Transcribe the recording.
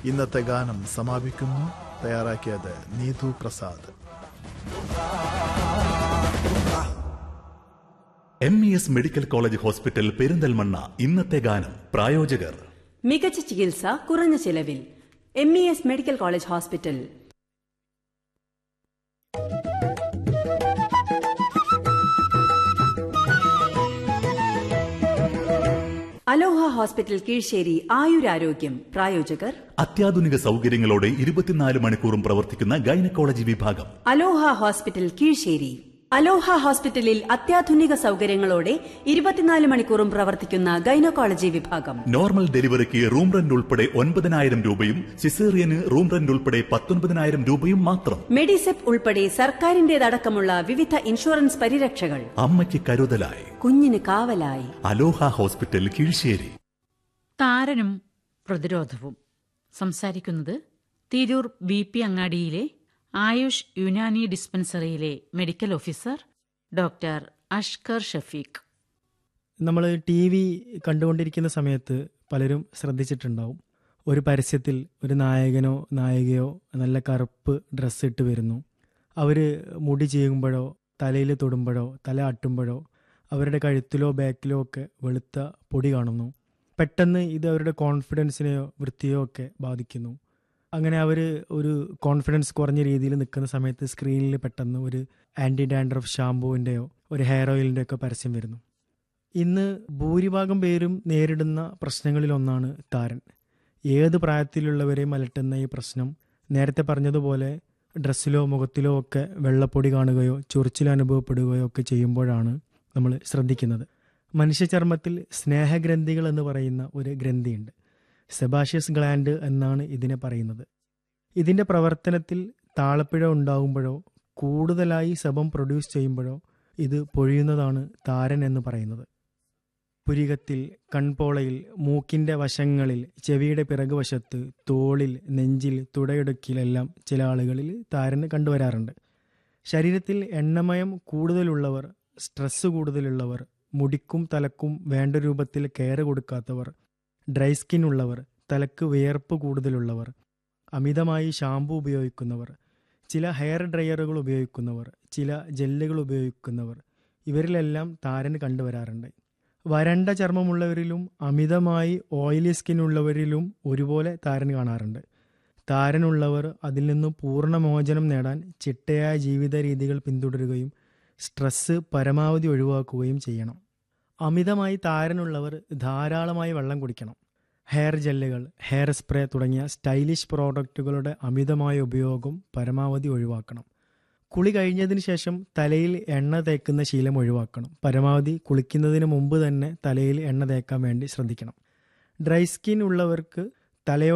ഇന്നത്തെ ഗാനം സമാപിക്കുന്നു തയ്യാറാക്കിയത് Neethu Prasad M E S medical college hospital Perinthalmanna ഇന്നത്തെ ഗാനം പ്രായോജകർ മികച്ച ചികിത്സ കുറഞ്ഞ ചിലവിൽ M E S medical college hospital Aloha hospital Keezhisseri ആയുരാരോഗ്യം പ്രായോജകർ അത്യാധുനിക സൗകര്യങ്ങളോടെ ഇരുപത്തിനാല് മണിക്കൂറും പ്രവർത്തിക്കുന്ന ഗൈനക്കോളജി വിഭാഗം അലോഹ ഹോസ്പിറ്റൽ കീഴ്ശ്ശേരി അലോഹ ഹോസ്പിറ്റലിൽ അത്യാധുനിക സൗകര്യങ്ങളോടെ ഇരുപത്തിനാല് മണിക്കൂറും പ്രവർത്തിക്കുന്ന ഗൈനക്കോളജി വിഭാഗം നോർമൽ ഡെലിവറിക്ക് റൂം റെന്റ് ഉൾപ്പെടെ ഒൻപതിനായിരം രൂപയും സിസേറിയന് റൂം റെന്റ് ഉൾപ്പെടെ പത്തൊൻപതിനായിരം രൂപയും മാത്രം മെഡിസെപ്പ് ഉൾപ്പെടെ സർക്കാരിന്റേതടക്കമുള്ള വിവിധ ഇൻഷുറൻസ് പരിരക്ഷകൾ അമ്മയ്ക്ക് കരുതലായി കുഞ്ഞിന് കാവലായി അലോഹ ഹോസ്പിറ്റൽ കീഴ്ശ്ശേരി താരനും പ്രതിരോധവും സംസാരിക്കുന്നത് തിരൂർ ബി പി അങ്ങാടിയിലെ ആയുഷ് യുനാനി ഡിസ്പെൻസറിയിലെ medical officer doctor Ashkar Shafeeq നമ്മൾ ടി വി കണ്ടുകൊണ്ടിരിക്കുന്ന സമയത്ത് പലരും ശ്രദ്ധിച്ചിട്ടുണ്ടാവും ഒരു പരസ്യത്തിൽ ഒരു നായകനോ നായികയോ നല്ല കറുപ്പ് ഡ്രസ്സ് ഇട്ട് വരുന്നു അവർ മുടി ചെയ്യുമ്പോഴോ തലയിൽ തൊടുമ്പോഴോ തല ആട്ടുമ്പോഴോ അവരുടെ കഴുത്തിലോ ബാക്കിലോ ഒക്കെ വെളുത്ത പൊടി കാണുന്നു പെട്ടെന്ന് ഇത് അവരുടെ കോൺഫിഡൻസിനെയോ വൃത്തിയോ ഒക്കെ ബാധിക്കുന്നു അങ്ങനെ അവർ ഒരു കോൺഫിഡൻസ് കുറഞ്ഞ രീതിയിൽ നിൽക്കുന്ന സമയത്ത് സ്ക്രീനിൽ പെട്ടെന്ന് ഒരു ആൻറ്റി ഡാൻഡ്രഫ് ഷാമ്പുവിൻ്റെയോ ഒരു ഹെയർ ഓയിലിൻ്റെ ഒക്കെ പരസ്യം വരുന്നു ഇന്ന് ഭൂരിഭാഗം പേരും നേരിടുന്ന പ്രശ്നങ്ങളിലൊന്നാണ് താരൻ ഏത് പ്രായത്തിലുള്ളവരെയും അലട്ടുന്ന ഈ പ്രശ്നം നേരത്തെ പറഞ്ഞതുപോലെ ഡ്രസ്സിലോ മുഖത്തിലോ ഒക്കെ വെള്ളപ്പൊടി കാണുകയോ ചൊറിച്ചിൽ അനുഭവപ്പെടുകയോ ഒക്കെ ചെയ്യുമ്പോഴാണ് നമ്മൾ ശ്രദ്ധിക്കുന്നത് മനുഷ്യചർമ്മത്തിൽ സ്നേഹഗ്രന്ഥികൾ എന്ന് പറയുന്ന ഒരു ഗ്രന്ഥിയുണ്ട് സെബാഷ്യസ് ഗ്ലാൻഡ് എന്നാണ് ഇതിനെ പറയുന്നത് ഇതിൻ്റെ പ്രവർത്തനത്തിൽ താളപ്പിഴ ഉണ്ടാകുമ്പോഴോ കൂടുതലായി സെബം പ്രൊഡ്യൂസ് ചെയ്യുമ്പോഴോ ഇത് പൊഴിയുന്നതാണ് താരൻ എന്ന് പറയുന്നത് പുരികത്തിൽ കൺപോളയിൽ മൂക്കിൻ്റെ വശങ്ങളിൽ ചെവിയുടെ പിറകുവശത്ത് തോളിൽ നെഞ്ചിൽ തുടയിടുക്കിലെല്ലാം ചില ആളുകളിൽ താരന് കണ്ടുവരാറുണ്ട് ശരീരത്തിൽ എണ്ണമയം കൂടുതലുള്ളവർ സ്ട്രെസ് കൂടുതലുള്ളവർ മുടിക്കും തലക്കും വേണ്ട രൂപത്തിൽ കെയർ കൊടുക്കാത്തവർ ഡ്രൈ സ്കിൻ ഉള്ളവർ തലക്ക് വിയർപ്പ് കൂടുതലുള്ളവർ അമിതമായി ഷാമ്പു ഉപയോഗിക്കുന്നവർ ചില ഹെയർ ഡ്രയറുകൾ ഉപയോഗിക്കുന്നവർ ചില ജെല്ലുകൾ ഉപയോഗിക്കുന്നവർ ഇവരിലെല്ലാം താരന് കണ്ടുവരാറുണ്ട് വരണ്ട ചർമ്മമുള്ളവരിലും അമിതമായി ഓയിലി സ്കിൻ ഉള്ളവരിലും ഒരുപോലെ താരൻ കാണാറുണ്ട് താരനുള്ളവർ അതിൽ നിന്നും പൂർണ്ണമോചനം നേടാൻ ചിട്ടയായ ജീവിത രീതികൾ പിന്തുടരുകയും സ്ട്രെസ്സ് പരമാവധി ഒഴിവാക്കുകയും ചെയ്യണം അമിതമായി താരനുള്ളവർ ധാരാളമായി വെള്ളം കുടിക്കണം ഹെയർ ജെല്ലുകൾ ഹെയർ സ്പ്രേ തുടങ്ങിയ സ്റ്റൈലിഷ് പ്രോഡക്റ്റുകളുടെ അമിതമായ ഉപയോഗം പരമാവധി ഒഴിവാക്കണം കുളി കഴിഞ്ഞതിന് ശേഷം തലയിൽ എണ്ണ തേക്കുന്ന ശീലം ഒഴിവാക്കണം പരമാവധി കുളിക്കുന്നതിന് മുമ്പ് തന്നെ തലയിൽ എണ്ണ തേക്കാൻ വേണ്ടി ശ്രദ്ധിക്കണം ഡ്രൈ സ്കിൻ ഉള്ളവർക്ക് തലയോ